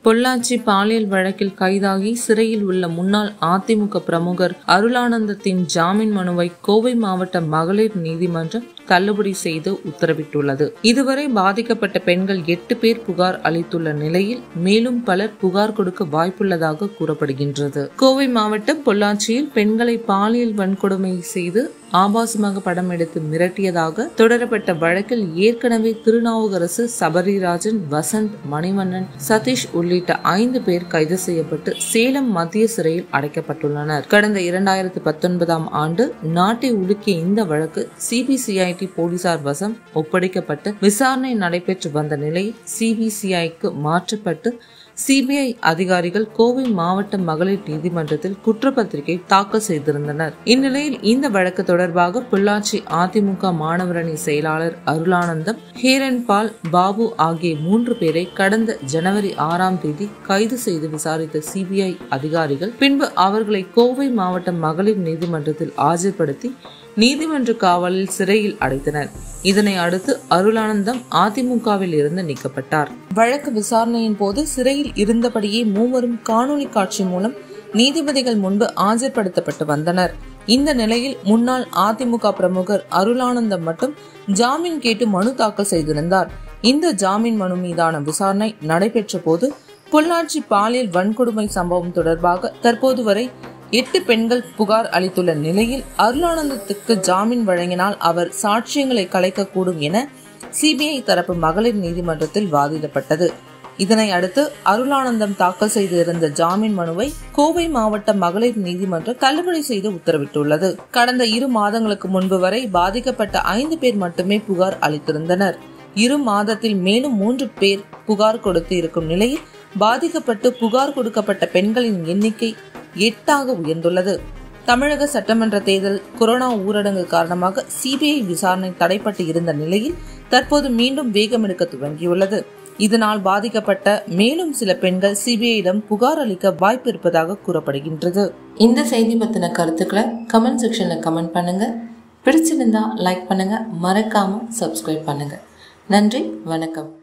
பொள்ளாச்சி பாலியல் வழக்கில் கைதாகி சிறையில் உள்ள முன்னாள் அதிமுக பிரமுகர் அருளானந்தத்தின் ஜாமீன் மனுவை கோவை மாவட்ட மகளிர் நீதிமன்றம் தள்ளுபடி செய்து உத்தரவிட்டுள்ளது இதுவரை பாதிக்கப்பட்ட பெண்கள் எட்டு பேர் புகார் அளித்துள்ள நிலையில் மேலும் பலர் புகார் கொடுக்க வாய்ப்புள்ளதாக கூறப்படுகின்றது கோவை மாவட்டம் பொள்ளாச்சியில் பெண்களை பாலியல் வன்கொடுமை செய்து ஆபாசமாக படம் எடுத்து மிரட்டியதாக தொடரப்பட்ட வழக்கில் ஏற்கனவே திருநாவுக்கரசு சபரிராஜன் வசந்த் மணிவண்ணன் சதீஷ் உள்ளிட்ட ஐந்து பேர் கைது செய்யப்பட்டு சேலம் மத்திய சிறையில் அடைக்கப்பட்டுள்ளனர் கடந்த இரண்டாயிரத்து பத்தொன்பதாம் ஆண்டு நாட்டை உலுக்கிய இந்த வழக்கு சிபிசிஐடி போலீசார் வசம் ஒப்படைக்கப்பட்டு விசாரணை நடைபெற்று வந்த நிலையில் சிபிசிஐக்கு மாற்றப்பட்டு சிபிஐ அதிகாரிகள் கோவை மாவட்ட மகளிர் நீதிமன்றத்தில் குற்றப்பத்திரிகை தாக்கல் செய்திருந்தனர் இந்நிலையில் இந்த வழக்கு தொடர்பாக பொள்ளாச்சி அதிமுக மாணவரணி செயலாளர் அருளானந்தம் ஹேரன் பால் பாபு ஆகிய மூன்று பேரை கடந்த ஜனவரி ஆறாம் தேதி கைது செய்து விசாரித்த சிபிஐ அதிகாரிகள் பின்பு அவர்களை கோவை மாவட்ட மகளிர் நீதிமன்றத்தில் ஆஜர்படுத்தி நீதிமன்ற காவலில் சிறையில் அடைத்தனர் இதனை அடுத்து அருளானந்தம் அதிமுகவில் இருந்து நீக்கப்பட்டார் வழக்கு விசாரணையின் போது சிறையில் இருந்தபடியே மூவரும் காணொலி காட்சி மூலம் நீதிபதிகள் முன்பு ஆஜர்படுத்தப்பட்டு வந்தனர் இந்த நிலையில் முன்னாள் அதிமுக பிரமுகர் அருளானந்தம் மட்டும் ஜாமீன் கேட்டு மனு தாக்கல் செய்திருந்தார் இந்த ஜாமீன் மனு மீதான விசாரணை நடைபெற்ற போது பொள்ளாச்சி பாலியல் வன்கொடுமை சம்பவம் தொடர்பாக தற்போது வரை எட்டு பெண்கள் புகார் அளித்துள்ள நிலையில் அருளானந்தத்துக்கு ஜாமீன் வழங்கினால் அவர் சாட்சியங்களை கலைக்கக்கூடும் என சிபிஐ தரப்பு மகளிர் நீதிமன்றத்தில் வாதிடப்பட்டது இதனை அடுத்து அருளானந்தம் தாக்கல் செய்திருந்த ஜாமீன் மனுவை கோவை மாவட்ட மகளிர் நீதிமன்றம் தள்ளுபடி செய்து உத்தரவிட்டுள்ளது கடந்த இரு மாதங்களுக்கு முன்பு வரை பாதிக்கப்பட்ட ஐந்து பேர் மட்டுமே புகார் அளித்திருந்தனர் இரு மாதத்தில் மேலும் மூன்று பேர் புகார் கொடுத்து இருக்கும் நிலையில் பாதிக்கப்பட்டு புகார் கொடுக்கப்பட்ட பெண்களின் எண்ணிக்கை எட்டாக உயர்ந்துள்ளது தமிழக சட்டமன்ற தேர்தல் கொரோனா ஊரடங்கு காரணமாக சிபிஐ விசாரணை தடைப்பட்டு இருந்த நிலையில் தற்போது மீண்டும் வேகம் எடுக்க துவங்கியுள்ளது இதனால் பாதிக்கப்பட்ட மேலும் சில பெண்கள் சிபிஐயிடம் புகார் அளிக்க வாய்ப்பு இருப்பதாக கூறப்படுகின்றது இந்த செய்தி பத்தின கருத்துக்களை கமெண்ட் செக்ஷன்ல கமெண்ட் பண்ணுங்க பிடிச்சிருந்தா லைக் பண்ணுங்க மறக்காம சப்ஸ்கிரைப் பண்ணுங்க நன்றி வணக்கம்